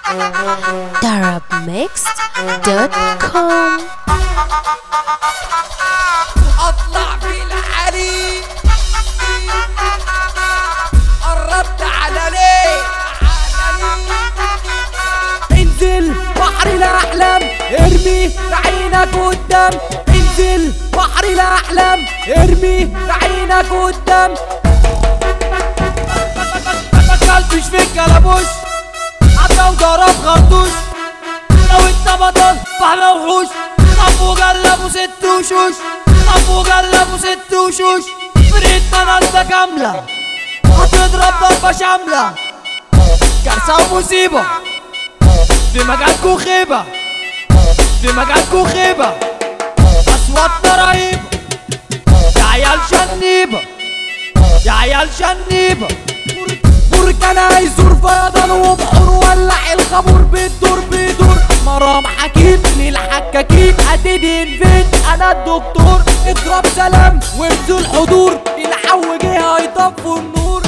darabmixed.com اطلع في الحريق قربت على ليه انزل بحر الاحلام ارمي عينك قدام انزل بحر الاحلام ارمي عينك قدام ما كلتش في الكلبوش عدى وضرب خرطوش لو انت بطل فاحنا وحوش طب وجلبوا ست وشوش طب وجلبوا ست وشوش فرقتنا نازلة كاملة هتضرب ضربة شاملة كارثة ومصيبة في مجالكوا خيبة في مجالكوا خيبة أصواتنا رهيبة يا عيال شنيبة يا عيال شنيبة بركان هيزور فيضان وبحور ولع الخمور بتدور بيدور مرام حكيم للحكاكين هتدين فين انا الدكتور اضرب سلام وانزل حضور الحو جه هيطفوا النور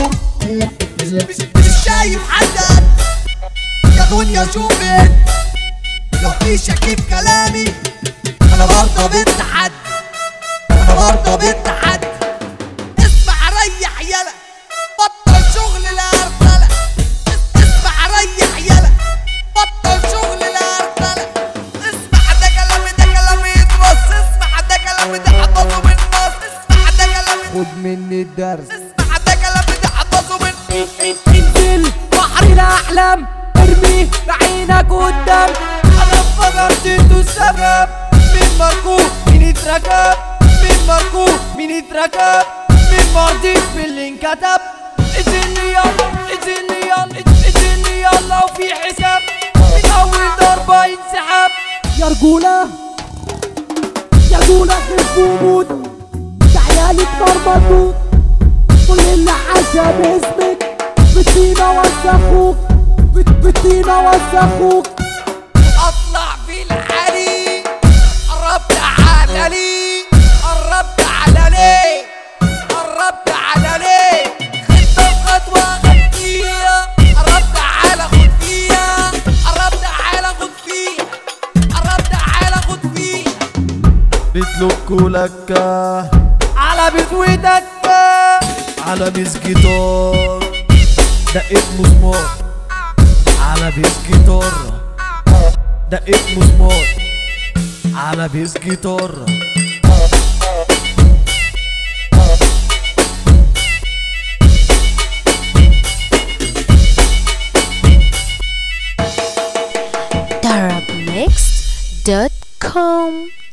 مش مش شايف حد يا دنيا شوفت لو في شك في كلامي انا برضه بنت حد انا برضه بنت حد اسمع ريح يلا بطل شغل الارسلة اسمع ريح يلا بطل شغل الارسلة اسمع ده كلامي ده كلامي يترص اسمع ده كلامي ده حطه من النص اسمع ده كلامي خد مني الدرس اسمع ده كلامي ده حطه من انزل بحر الاحلام ارمي بعينك قدام انا انفجرت انتوا السبب مين مركوب مين اتركب مين مركوب مين اتركب مين مرضيش باللي انكتب اديني يلا اديني يلا اديني يلا وفي حساب من اول ضربة ينسحب يا رجولة يا رجولة خف وموت يا عيالي اتمرمطوا كل اللي عاشا باسمك بتينا وسخوك بت بتينا وسخوك اطلع في الحريق قربت على لي قربت على ليه قربت على ليه خدت خطوة خد فيها قربت على خد فيها قربت على خد فيها قربت على خد فيها بتلوكوا لكة على بسويتك على بيس جيتار دقيت مسمار على بيس جيتار دقيت مسمار على بيس جيتار darabmixed.com